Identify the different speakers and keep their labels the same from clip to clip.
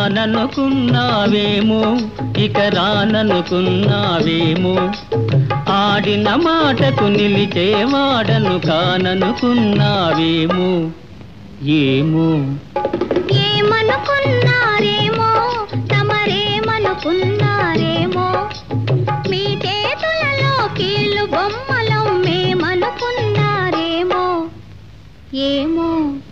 Speaker 1: రాననుకున్నావేమో ఇక రాననుకున్నావేమో ఆడిన మాటకు నిలిచేవాడను కాననుకున్నావేమో ఏమో
Speaker 2: ఏమనుకున్నారేమో తమరేమనుకున్నారేమో మీ చేతులలో కీళ్ళు బొమ్మలం మేమనుకున్నారేమో ఏమో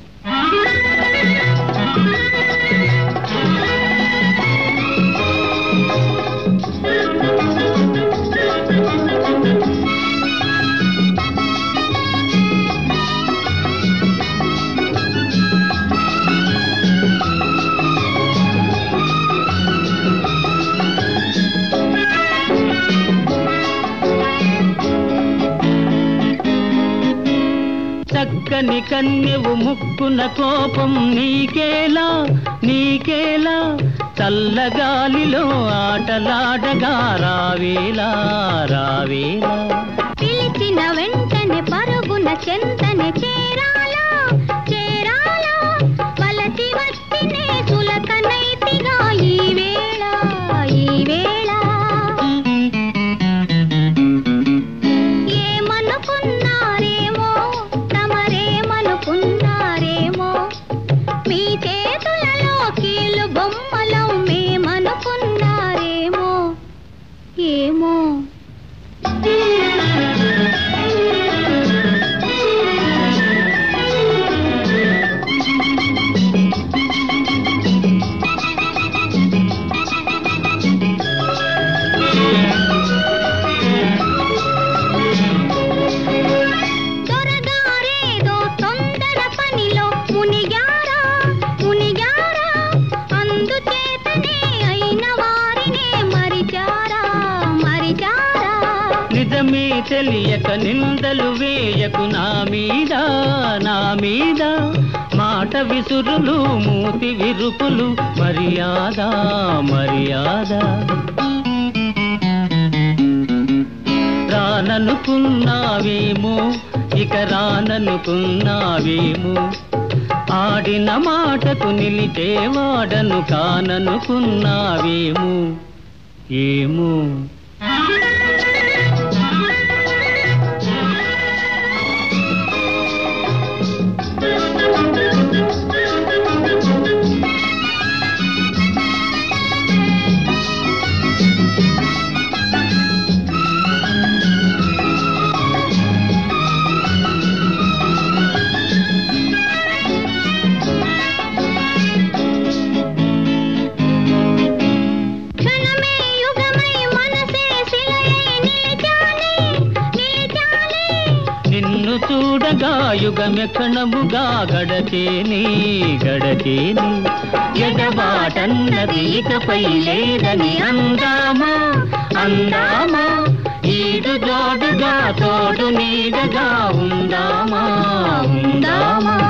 Speaker 1: చక్కని కన్యవు ముక్కున కోపం నీకేలా నీకేలా చల్లగాలిలో ఆటలాడగా రావేలా రావేలా
Speaker 2: పిలిచిన వెంటనే పరుగున చెంతనే చేరాలా చేరాలా వలచి వస్తినే సులకనైతిగా ఈ వేళ ఈ వేళ ఏమనుకున్నారేమో తమరేమనుకున్నారేమో మీ చేతులలో కీళ్ళు బొమ్మలం మేమనుకున్నారేమో ఏమో త్వరగారేదో తొందర పనిలో మునిగారా మునిగారా అందుచేతనే అయిన వారినే మరిచారా మరిచారా
Speaker 1: నిజమే తెలియక నిందలు వేయకు నా మీద నా మీద మాట విసురులు మూతి విరుపులు మర్యాద మర్యాద రాననుకున్నావేమో ఇక రాననుకున్నావేమో ఆడిన మాటకు నిలిచేవాడను కాననుకున్నావేమో ఏమో
Speaker 2: క్షణమే యుగమై మనసే శిలయై నిలిచాలి నిలిచాలి
Speaker 1: నిన్ను చూడగా యుగమెక్షణముగా గడచేని గడచేని ఎడబాటన్నది ఇకపై లేదని అందామా అందామా ఈడు జోడుగా తోడు నీడగా ఉందామా ఉందామా